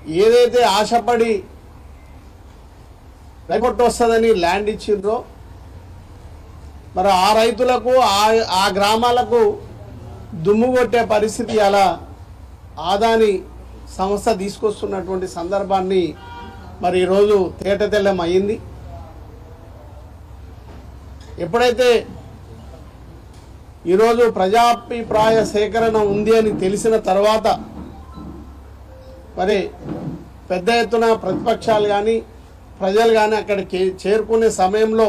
ఏదైతే ఆశపడి రైపొట్టు వస్తుందని ల్యాండ్ ఇచ్చిండ్రో మరి ఆ రైతులకు ఆ ఆ గ్రామాలకు దుమ్ము కొట్టే పరిస్థితి అలా ఆదాని సంస్థ తీసుకొస్తున్నటువంటి సందర్భాన్ని మరి ఈరోజు తేటతెల్లం అయింది ఎప్పుడైతే ఈరోజు ప్రజాభిప్రాయ సేకరణ ఉంది అని తెలిసిన తర్వాత మరి పెద్ద ఎత్తున ప్రతిపక్షాలు కానీ ప్రజలు కానీ అక్కడికి చేరుకునే సమయంలో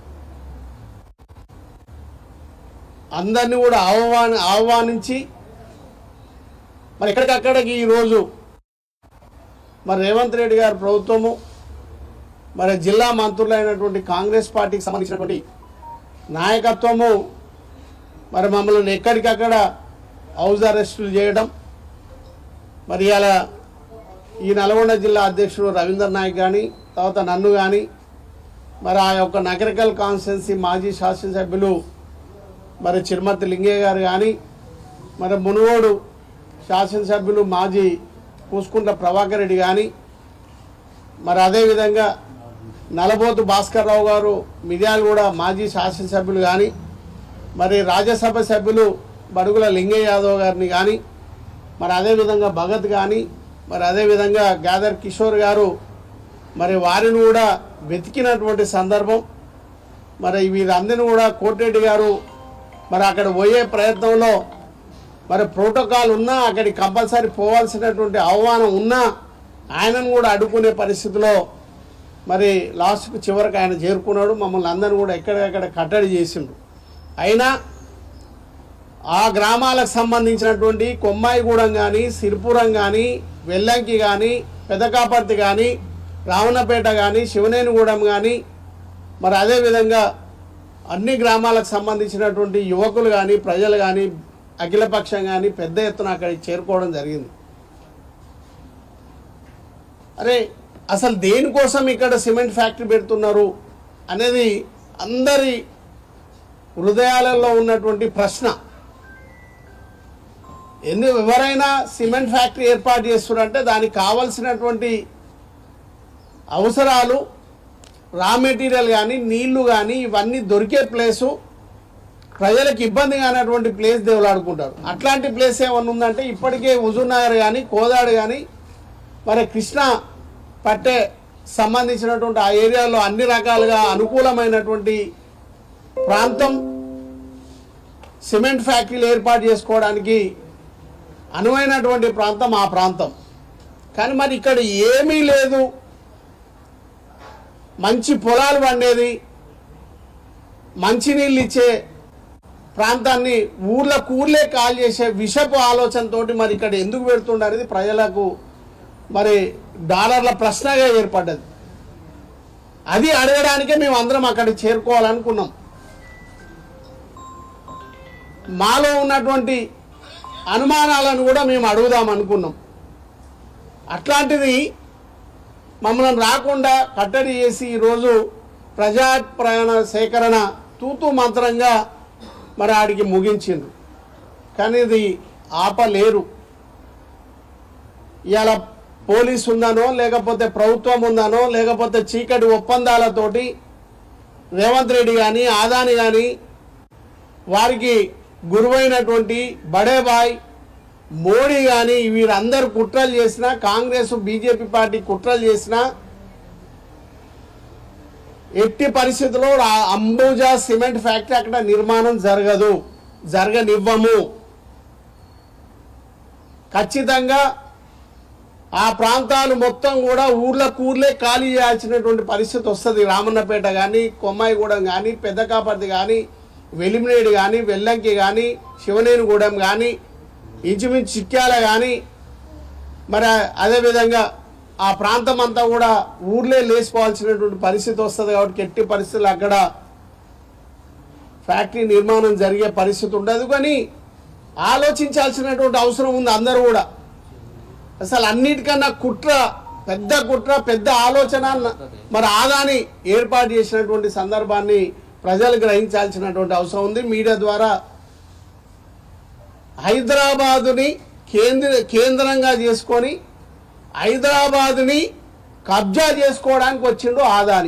అందరినీ కూడా ఆహ్వాని ఆహ్వానించి మరి ఎక్కడికక్కడికి ఈరోజు మరి రేవంత్ రెడ్డి గారి ప్రభుత్వము మరి జిల్లా మంత్రులైనటువంటి కాంగ్రెస్ పార్టీకి సంబంధించినటువంటి నాయకత్వము మరి మమ్మల్ని ఎక్కడికక్కడ హౌస్ అరెస్టులు చేయడం మరి ఇలా ఈ నల్గొండ జిల్లా అధ్యక్షుడు రవీందర్ నాయక్ కానీ తర్వాత నన్ను కానీ మరి ఆ యొక్క నగరికల్ కాన్స్టిట్యున్సీ మాజీ శాసనసభ్యులు మరి చిరుమతి లింగయ్య గారు కానీ మరి మునుగోడు శాసనసభ్యులు మాజీ పూసుకుంట ప్రభాకర్ రెడ్డి కానీ మరి అదేవిధంగా నలబోతు భాస్కర్ రావు గారు మిర్యాలగూడ మాజీ శాసనసభ్యులు కానీ మరి రాజ్యసభ సభ్యులు బడుగుల లింగయ్య యాదవ్ గారిని కానీ మరి అదేవిధంగా భగత్ కానీ మరి అదేవిధంగా గ్యాదర్ కిషోర్ గారు మరి వారిని కూడా వెతికినటువంటి సందర్భం మరి వీరందరిని కూడా కోటిరెడ్డి గారు మరి అక్కడ పోయే ప్రయత్నంలో మరి ప్రోటోకాల్ ఉన్నా అక్కడికి కంపల్సరీ పోవాల్సినటువంటి ఆహ్వానం ఉన్నా ఆయనను కూడా అడ్డుకునే పరిస్థితిలో మరి లాస్ట్కు చివరికి ఆయన చేరుకున్నాడు మమ్మల్ని అందరిని కూడా ఎక్కడికక్కడ కట్టడి చేసిండు అయినా ఆ గ్రామాలకు సంబంధించినటువంటి కొమ్మాయిగూడెం కానీ సిరిపురం కానీ వెల్లంకి కానీ పెదకాపర్తి కానీ రావణపేట కానీ శివనేనిగూడెం కానీ మరి అదేవిధంగా అన్ని గ్రామాలకు సంబంధించినటువంటి యువకులు కానీ ప్రజలు కానీ అఖిలపక్షం కానీ పెద్ద ఎత్తున అక్కడికి చేరుకోవడం జరిగింది అరే అసలు దేనికోసం ఇక్కడ సిమెంట్ ఫ్యాక్టరీ పెడుతున్నారు అనేది అందరి హృదయాలలో ఉన్నటువంటి ప్రశ్న ఎందు ఎవరైనా సిమెంట్ ఫ్యాక్టరీ ఏర్పాటు చేస్తున్నారంటే దానికి కావలసినటువంటి అవసరాలు రా మెటీరియల్ కానీ నీళ్లు కానీ ఇవన్నీ దొరికే ప్లేసు ప్రజలకు ఇబ్బంది కానటువంటి ప్లేస్ దేవులాడుకుంటారు అట్లాంటి ప్లేస్ ఏమన్నా ఉందంటే ఇప్పటికే హుజూర్నగర్ కానీ కోదాడు కానీ మరి కృష్ణ పట్టే సంబంధించినటువంటి ఆ ఏరియాలో అన్ని రకాలుగా అనుకూలమైనటువంటి ప్రాంతం సిమెంట్ ఫ్యాక్టరీలు ఏర్పాటు చేసుకోవడానికి అనువైనటువంటి ప్రాంతం ఆ ప్రాంతం కానీ మరి ఇక్కడ ఏమీ లేదు మంచి పొలాలు పండేది మంచినీళ్ళు ఇచ్చే ప్రాంతాన్ని ఊర్లకు ఊర్లే కాల్ చేసే విషపు ఆలోచనతోటి మరి ఇక్కడ ఎందుకు పెడుతుండ అనేది ప్రజలకు మరి డాలర్ల ప్రశ్నగా ఏర్పడ్డది అది అడగడానికే మేము అందరం అక్కడికి చేరుకోవాలనుకున్నాం మాలో ఉన్నటువంటి అనుమానాలను కూడా మేము అడుగుదాం అనుకున్నాం అట్లాంటిది మమ్మల్ని రాకుండా కట్టడి చేసి ఈరోజు ప్రజా ప్రయాణ సేకరణ తూతూ మంత్రంగా మరి ఆడికి ముగించింది కానీ ఇది ఆపలేరు ఇవాళ పోలీసు ఉందనో లేకపోతే ప్రభుత్వం ఉందనో లేకపోతే చీకటి ఒప్పందాలతోటి రేవంత్ రెడ్డి కానీ ఆదాని కానీ వారికి గురువైనటువంటి బడేబాయ్ మోడీ కానీ వీరందరూ కుట్రలు చేసినా కాంగ్రెస్ బీజేపీ పార్టీ కుట్రలు చేసినా ఎట్టి పరిస్థితుల్లో ఆ అంబుజా సిమెంట్ ఫ్యాక్టరీ అక్కడ నిర్మాణం జరగదు జరగనివ్వము ఖచ్చితంగా ఆ ప్రాంతాలు మొత్తం కూడా ఊర్లకు ఊర్లే ఖాళీ చేయాల్సినటువంటి పరిస్థితి వస్తుంది రామన్నపేట కానీ కొమ్మాయిగూడెం కానీ పెద్దకాపర్తి కానీ వెలిమినేడు కానీ వెల్లంకి కానీ శివనేనిగూడెం కానీ ఇంచుమించు చిట్యాల కానీ మరి అదేవిధంగా ఆ ప్రాంతం అంతా కూడా ఊర్లే లేచిపోవాల్సినటువంటి పరిస్థితి వస్తుంది కాబట్టి ఎట్టి పరిస్థితులు అక్కడ ఫ్యాక్టరీ నిర్మాణం జరిగే పరిస్థితి ఉండదు కానీ ఆలోచించాల్సినటువంటి అవసరం ఉంది అందరూ కూడా అసలు అన్నిటికన్నా కుట్ర పెద్ద కుట్ర పెద్ద ఆలోచన న- మరి ఆదాని ఏర్పాటు చేసినటువంటి సందర్భాన్ని ప్రజలు గ్రహించాల్సినటువంటి అవసరం ఉంది మీడియా ద్వారా హైదరాబాదుని కేంద్ర కేంద్రంగా చేసుకొని హైదరాబాద్ని కబ్జా చేసుకోవడానికి వచ్చిండు ఆదాని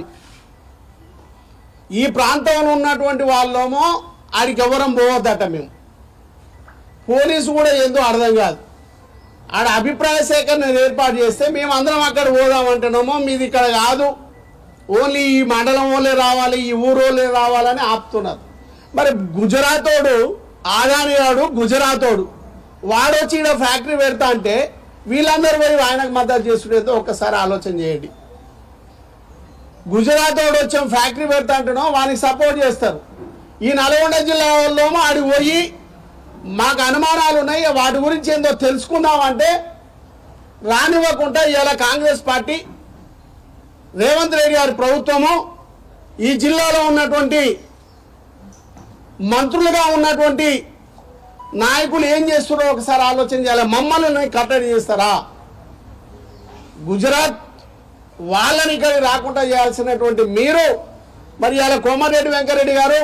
ఈ ప్రాంతంలో ఉన్నటువంటి వాళ్ళేమో ఆడికి ఎవరం పోవద్దట మేము పోలీసు కూడా ఏందో అర్థం కాదు ఆడ అభిప్రాయ సేకరణ ఏర్పాటు చేస్తే మేము అందరం అక్కడ పోదామంటున్నామో మీది ఇక్కడ కాదు ఓన్లీ ఈ మండలం వాళ్ళే రావాలి ఈ ఊరు వాళ్ళే రావాలని ఆపుతున్నారు మరి గుజరాతోడు ఆదాని వాడు గుజరాతోడు వాడు వచ్చి ఈడ ఫ్యాక్టరీ పెడతా అంటే వీళ్ళందరూ పోయి ఆయనకు మద్దతు చేస్తుండేదో ఒక్కసారి ఆలోచన చేయండి గుజరాత్ వాడు వచ్చాం ఫ్యాక్టరీ పెడతా అంటున్నాం వానికి సపోర్ట్ చేస్తారు ఈ నల్గొండ జిల్లా వాళ్ళేమో ఆడికి పోయి మాకు అనుమానాలు ఉన్నాయి వాటి గురించి ఏందో తెలుసుకుందామంటే రానివ్వకుండా ఇవాళ కాంగ్రెస్ పార్టీ రేవంత్ రెడ్డి గారి ప్రభుత్వము ఈ జిల్లాలో ఉన్నటువంటి మంత్రులుగా ఉన్నటువంటి నాయకులు ఏం చేస్తున్నారో ఒకసారి ఆలోచన చేయాలి మమ్మల్ని కట్టడి చేస్తారా గుజరాత్ వాళ్ళని ఇక్కడికి రాకుండా చేయాల్సినటువంటి మీరు మరి ఇలా కోమారెడ్డి వెంకరెడ్డి గారు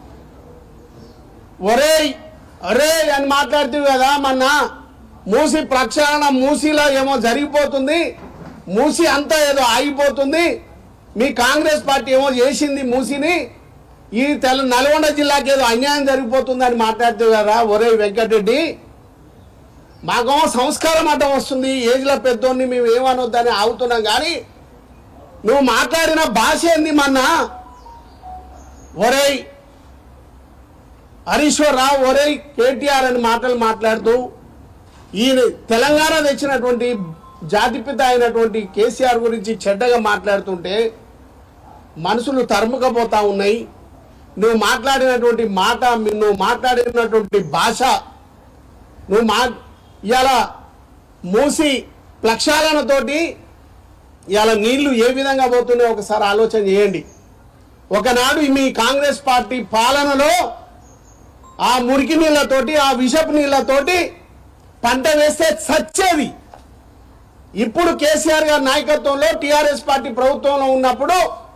ఒరేయ్ అరే అని మాట్లాడుతూ కదా మొన్న మూసి ప్రక్షాళన మూసిలో ఏమో జరిగిపోతుంది మూసి అంతా ఏదో ఆగిపోతుంది మీ కాంగ్రెస్ పార్టీ ఏమో చేసింది మూసిని ఈ తెల నల్గొండ జిల్లాకి ఏదో అన్యాయం జరిగిపోతుందని మాట్లాడుతూ కదా ఒరే వెంకటరెడ్డి మాకేమో సంస్కారం అడ్డం వస్తుంది ఏజ్లో పెద్దోడిని మేము ఏమనొద్దని ఆగుతున్నాం కానీ నువ్వు మాట్లాడిన భాష ఏంది మొన్న ఒరేయ్ హరీశ్వర్ రావు ఒరేయ్ కేటీఆర్ అని మాటలు మాట్లాడుతూ ఈయన తెలంగాణ తెచ్చినటువంటి జాతిపిత అయినటువంటి కేసీఆర్ గురించి చెడ్డగా మాట్లాడుతుంటే మనసులు తరుముకపోతా ఉన్నాయి నువ్వు మాట్లాడినటువంటి మాట నువ్వు మాట్లాడినటువంటి భాష నువ్వు మా ఇవాళ మూసి ప్రక్షాళనతోటి ఇవాళ నీళ్లు ఏ విధంగా పోతున్నాయో ఒకసారి ఆలోచన చేయండి ఒకనాడు మీ కాంగ్రెస్ పార్టీ పాలనలో ఆ మురికి నీళ్ళతోటి ఆ విషపు నీళ్ళతోటి పంట వేస్తే చచ్చేది ఇప్పుడు కేసీఆర్ గారి నాయకత్వంలో టీఆర్ఎస్ పార్టీ ప్రభుత్వంలో ఉన్నప్పుడు